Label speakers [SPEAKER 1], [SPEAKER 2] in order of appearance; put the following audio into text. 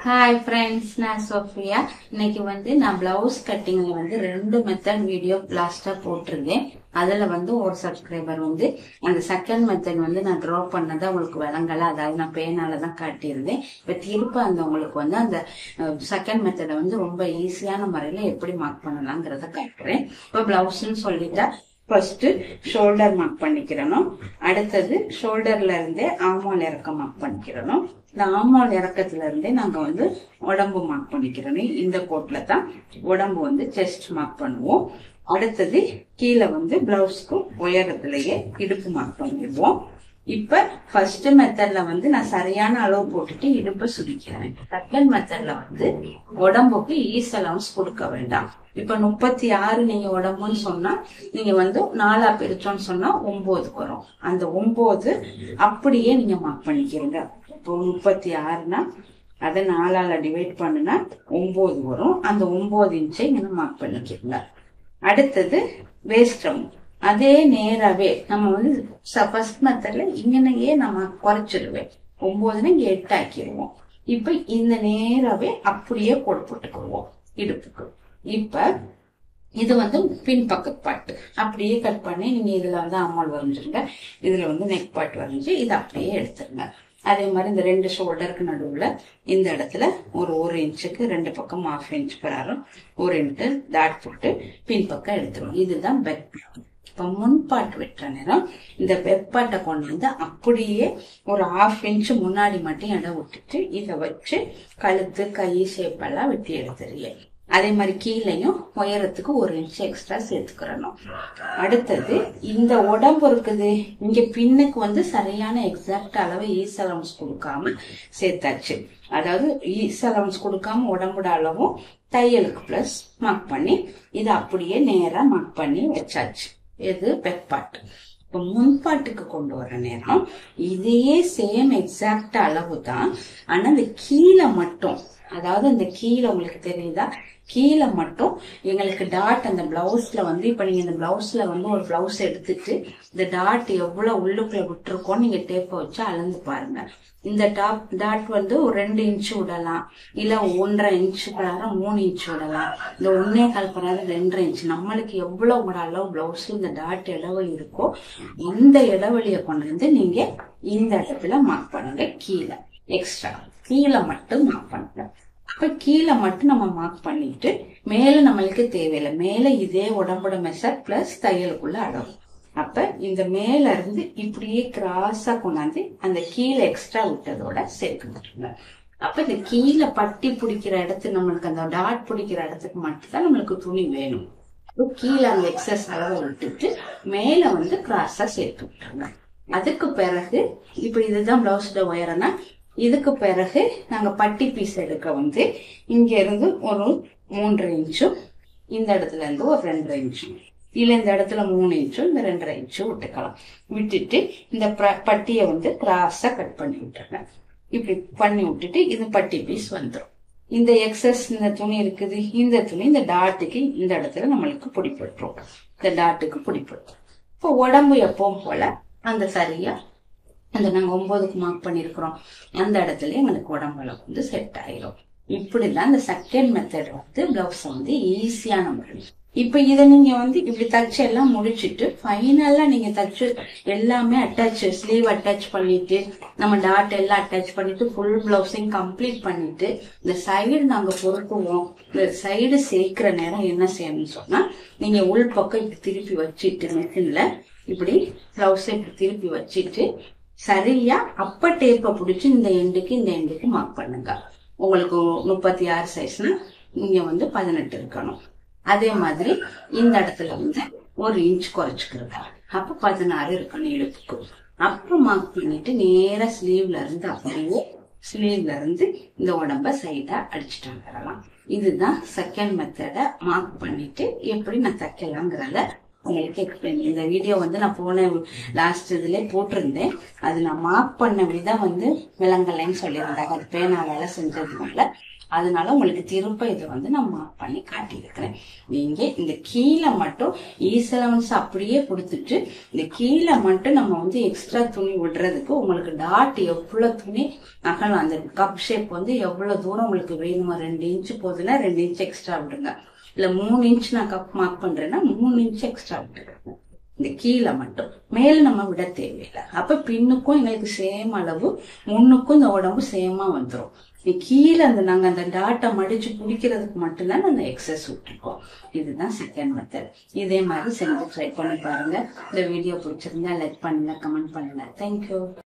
[SPEAKER 1] hi friends நான் Sofia இன்னைக்கு வந்து நான் பிளவுஸ் கட்டிங்ல வந்து ரெண்டு மெத்தட் வீடியோ லாஸ்டா போட்டிருந்தேன் அதுல வந்து ஒரு சப்ஸ்கிரைபர் வந்து அந்த செகண்ட் மெத்தட் வந்து நான் ட்ரா பண்ணதை உங்களுக்கு விளங்கல அதாவது நான் பேனால தான் காட்டியிருந்தேன் இப்ப திருப்ப அந்த உங்களுக்கு வந்து அந்த செகண்ட் மெத்தடை வந்து ரொம்ப ஈஸியான முறையில எப்படி மார்க் பண்ணலாங்கிறத காட்டுறேன் இப்போ பிளவுஸ்ன்னு சொல்லிட்டா ஃபர்ஸ்ட் ஷோல்டர் மார்க் பண்ணிக்கிறணும் அடுத்தது ஷோல்டர்ல இருந்தே ஆமால் இறக்கம் மார்க் பண்ணிக்கிறணும் இந்த ஆமால் இறக்கத்துல இருந்தே நாங்க வந்து உடம்பு மார்க் பண்ணிக்கிறோம் இந்த கோட்ல தான் உடம்பு வந்து செஸ்ட் மார்க் பண்ணுவோம் அடுத்தது கீழே வந்து பிளவுஸ்க்கு உயரத்திலேயே இடுப்பு மார்க் பண்ணிடுவோம் இப்ப ஃபர்ஸ்ட் மெத்தட்ல வந்து நான் சரியான அளவு போட்டுட்டு இடுப்பை சுடிக்கிறேன் செகண்ட் மெத்தட்ல வந்து உடம்புக்கு ஈஸ் அலவன்ஸ் கொடுக்க வேண்டாம் இப்ப முப்பத்தி ஆறு நீங்க உடம்புன்னு சொன்னா நீங்க வந்து நாலா பிரிச்சோம்னு சொன்னா ஒன்பதுக்கு வரும் அந்த ஒன்பது அப்படியே நீங்க மார்க் பண்ணிக்கிறீங்க இப்போ முப்பத்தி ஆறுனா அதை நாலால டிவைட் பண்ணுனா ஒன்பது வரும் அந்த ஒன்பது இன்ச்சை இங்க மார்க் பண்ணிக்கிறீங்க அடுத்தது வேஸ்டம் அதே நேராவே நம்ம வந்து ஃபர்ஸ்ட் மெத்தட்ல இங்கனையே நம்ம குறைச்சிடுவேன் ஒன்பதுன்னு இங்க எட்டு ஆக்கிடுவோம் இப்ப இந்த நேராவே அப்படியே கோடு போட்டுக்குவோம் இடுப்புக்கு இப்ப இது வந்து பின்பக்க பாட்டு அப்படியே கட் பண்ணி நீங்க இதுல வந்து அம்மாள் வரைஞ்சிருங்க இதுல வந்து நெக் பாட்டு வரைஞ்சி இதை அப்படியே எடுத்துருங்க அதே மாதிரி இந்த ரெண்டு ஷோல்டருக்கு நடுவுல இந்த இடத்துல ஒரு ஒரு இன்ச்சுக்கு ரெண்டு பக்கம் ஹாஃப் இன்ச் பிரகாரம் ஒரு இன்ட்டு டாட் போட்டு பின்பக்கம் எடுத்துரும் இதுதான் பெக் இப்ப முன்பாட்டு வெட்டுற நேரம் இந்த வெப்பாட்டை கொண்டு வந்து அப்படியே ஒரு ஹாஃப் இன்ச் முன்னாடி மட்டும் இடம் விட்டுட்டு இதை வச்சு கழுத்து கை ஷேப்பெல்லாம் வெட்டி எடுத்துருங்க அதே மாதிரி கீழையும் உயரத்துக்கு ஒரு இன்ச் எக்ஸ்ட்ரா சேர்த்துக்கிறணும் அடுத்தது இந்த உடம்பு இருக்குது இங்க பின்னுக்கு வந்து சரியான எக்ஸாக்ட் அளவு ஈஸ் அலவன்ஸ் கொடுக்காம சேர்த்தாச்சு அதாவது ஈஸ் அலவன்ஸ் கொடுக்காம உடம்போட அளவும் தையலுக்கு பிளஸ் மார்க் பண்ணி இதை அப்படியே நேரா மார்க் பண்ணி வச்சாச்சு இது பெக்பாட்டு இப்போ முன்பாட்டுக்கு கொண்டு வர நேரம் இதே சேம் எக்ஸாக்ட் அளவு தான் ஆனா இந்த கீழே மட்டும் அதாவது இந்த கீழே உங்களுக்கு தெரியுதா கீழே மட்டும் எங்களுக்கு டாட் அந்த பிளவுஸ்ல வந்து இப்ப நீங்க இந்த பிளவுஸ்ல வந்து ஒரு பிளவுஸ் எடுத்துட்டு இந்த டாட் எவ்வளவு உள்ளுக்குள்ள விட்டுருக்கோம் நீங்க டேப்பை வச்சு அளந்து பாருங்க இந்த டாப் டாட் வந்து ஒரு ரெண்டு இன்ச்சு விடலாம் இல்ல ஒன்றரை இன்ச்சு பிரகாரம் மூணு இன்ச்சு விடலாம் இந்த ஒன்னே கால் பிரகாரம் ரெண்டரை இன்ச்சு நம்மளுக்கு எவ்வளவு உங்களோட அளவு பிளவுஸ் இந்த டாட் இடைவெளி இருக்கோ இந்த இடைவெளியை கொண்டு வந்து நீங்க இந்த இடத்துல மார்க் பண்ணுங்க கீழே எக்ஸ்ட்ரா கீழே மட்டும் மார்க் பண்ணுங்க அப்ப கீழே மட்டும் நம்ம மார்க் பண்ணிட்டு மேல நம்மளுக்கு தேவையில்லை மேல இதே உடம்போட மெஷர் பிளஸ் தையலுக்குள்ள அளவு அப்ப இந்த மேல இருந்து இப்படியே கிராஸா கொண்டாந்து அந்த கீழே எக்ஸ்ட்ரா விட்டதோட சேர்த்துக்கிட்டுருங்க அப்ப இந்த கீழே பட்டி பிடிக்கிற இடத்துக்கு நம்மளுக்கு அந்த டாட் பிடிக்கிற இடத்துக்கு மட்டும்தான் நம்மளுக்கு துணி வேணும் கீழே அந்த எக்ஸஸ் அளவை விட்டுட்டு மேல வந்து கிராஸா சேர்த்து விட்டுருங்க அதுக்கு பிறகு இப்ப இதுதான் பிளவுஸோட உயரம்னா இதுக்கு பிறகு நாங்க பட்டி பீஸ் எடுக்க வந்து இங்க இருந்து ஒரு மூன்றரை இன்ச்சும் இந்த இடத்துல இருந்து ஒரு ரெண்டரை இன்ச்சும் இல்ல இந்த இடத்துல மூணு இன்ச்சும் இந்த ரெண்டரை இன்ச்சும் விட்டுக்கலாம் விட்டுட்டு இந்த பட்டியை வந்து கிராஸா கட் பண்ணி விட்டுருங்க இப்படி பண்ணி விட்டுட்டு இது பட்டி பீஸ் வந்துடும் இந்த எக்ஸஸ் இந்த துணி இருக்குது இந்த துணி இந்த டாட்டுக்கு இந்த இடத்துல நம்மளுக்கு பிடிப்பட்டுரும் இந்த டாட்டுக்கு பிடிப்பட்டுரும் இப்போ உடம்பு எப்பவும் போல அந்த சரியா அந்த நாங்க ஒன்பதுக்கு மார்க் பண்ணிருக்கிறோம் அந்த இடத்துல எங்களுக்கு உடம்புல வந்து செட் ஆயிரும் இப்படிதான் இந்த செகண்ட் மெத்தட் வந்து பிளவுஸ் வந்து ஈஸியான முறை இப்ப இத நீங்க வந்து இப்படி தச்சு எல்லாம் முடிச்சிட்டு ஃபைனலா நீங்க தச்சு எல்லாமே அட்டாச் ஸ்லீவ் அட்டாச் பண்ணிட்டு நம்ம டாட் எல்லாம் அட்டாச் பண்ணிட்டு ஃபுல் பிளவுஸையும் கம்ப்ளீட் பண்ணிட்டு இந்த சைடு நாங்க பொறுக்குவோம் இந்த சைடு சேர்க்கிற நேரம் என்ன செய்யணும்னு சொன்னா நீங்க உள் பக்கம் இப்படி திருப்பி வச்சுட்டு மிஷின்ல இப்படி பிளவுஸை இப்படி திருப்பி வச்சுட்டு சரியா அப்ப டேப்பை பிடிச்சி இந்த எண்டுக்கு இந்த எண்டுக்கு மார்க் பண்ணுங்க உங்களுக்கு முப்பத்தி ஆறு சைஸ்னா இங்க வந்து பதினெட்டு இருக்கணும் அதே மாதிரி இந்த இடத்துல வந்து ஒரு இன்ச் குறைச்சிக்கிறதா அப்ப பதினாறு இருக்கணும் இடுப்புக்கு அப்ப மார்க் பண்ணிட்டு நேரா ஸ்லீவ்ல இருந்து அப்படியே ஸ்லீவ்ல இருந்து இந்த உடம்ப சைடா அடிச்சுட்டு வந்துடலாம் இதுதான் செகண்ட் மெத்தட மார்க் பண்ணிட்டு எப்படி நான் தைக்கலாங்கிறத உங்களுக்கு எக்ஸ்பிளைன் இந்த வீடியோ வந்து நான் போன லாஸ்ட் இதுல போட்டிருந்தேன் அது நான் மார்க் பண்ண விதம் வந்து விலங்கலைன்னு சொல்லியிருந்தாங்க அது பேனாவால செஞ்சதுனால அதனால உங்களுக்கு திரும்ப இதை வந்து நான் மார்க் பண்ணி காட்டியிருக்கிறேன் நீங்க இந்த கீழே மட்டும் ஈசலவன்ஸ் அப்படியே கொடுத்துட்டு இந்த கீழே மட்டும் நம்ம வந்து எக்ஸ்ட்ரா துணி விடுறதுக்கு உங்களுக்கு டாட் எவ்வளவு துணி அகலம் அந்த கப் ஷேப் வந்து எவ்வளவு தூரம் உங்களுக்கு வேணுமா ரெண்டு இன்ச்சு போகுதுன்னா ரெண்டு இன்ச் எக்ஸ்ட்ரா விடுங்க இல்ல மூணு இன்ச் நான் கப் மார்க் பண்றேன்னா மூணு இன்ச் எக்ஸ்ட்ரா விட்டுருங்க இந்த கீழே மட்டும் மேல நம்ம விட தேவையில்லை அப்ப பின்னுக்கும் எங்களுக்கு சேம் அளவு முன்னுக்கும் இந்த உடம்பு சேமா வந்துரும் நீ கீழே அந்த நாங்க அந்த டாட்டை மடிச்சு பிடிக்கிறதுக்கு மட்டும்தான் அந்த எக்ஸஸ் விட்டுருக்கோம் இதுதான் செகண்ட் மெத்தட் இதே மாதிரி செஞ்சு ட்ரை பண்ணி பாருங்க இந்த வீடியோ பிடிச்சிருந்தா லைக் பண்ணுங்க கமெண்ட் பண்ணுங்க தேங்க்யூ